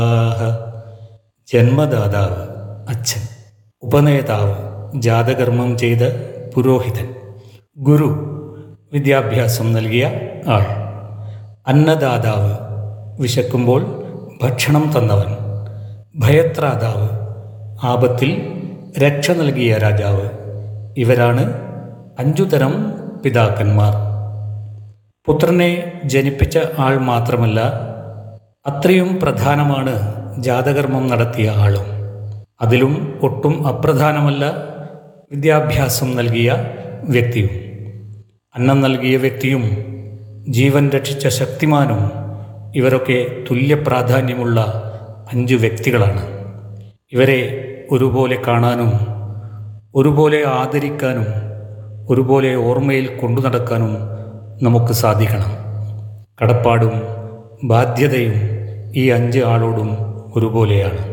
ആഹ ജന്മദാതാവ് അച്ഛൻ ഉപനേതാവ് ജാതകർമ്മം ചെയ്ത പുരോഹിതൻ ഗുരു വിദ്യാഭ്യാസം നൽകിയ ആൾ അന്നദാതാവ് വിശക്കുമ്പോൾ ഭക്ഷണം തന്നവൻ ഭയത്രാതാവ് ആപത്തിൽ രക്ഷ നൽകിയ രാജാവ് ഇവരാണ് അഞ്ചു തരം പിതാക്കന്മാർ പുത്രനെ ജനിപ്പിച്ച ആൾ മാത്രമല്ല അത്രയും പ്രധാനമാണ് ജാതകർമ്മം നടത്തിയ ആളും അതിലും ഒട്ടും അപ്രധാനമല്ല വിദ്യാഭ്യാസം നൽകിയ വ്യക്തിയും അന്നം നൽകിയ വ്യക്തിയും ജീവൻ രക്ഷിച്ച ശക്തിമാനും ഇവരൊക്കെ തുല്യ പ്രാധാന്യമുള്ള അഞ്ച് വ്യക്തികളാണ് ഇവരെ ഒരുപോലെ കാണാനും ഒരുപോലെ ആദരിക്കാനും ഒരുപോലെ ഓർമ്മയിൽ കൊണ്ടു നടക്കാനും നമുക്ക് സാധിക്കണം കടപ്പാടും ബാധ്യതയും ഈ അഞ്ച് ആളോടും ഒരുപോലെയാണ്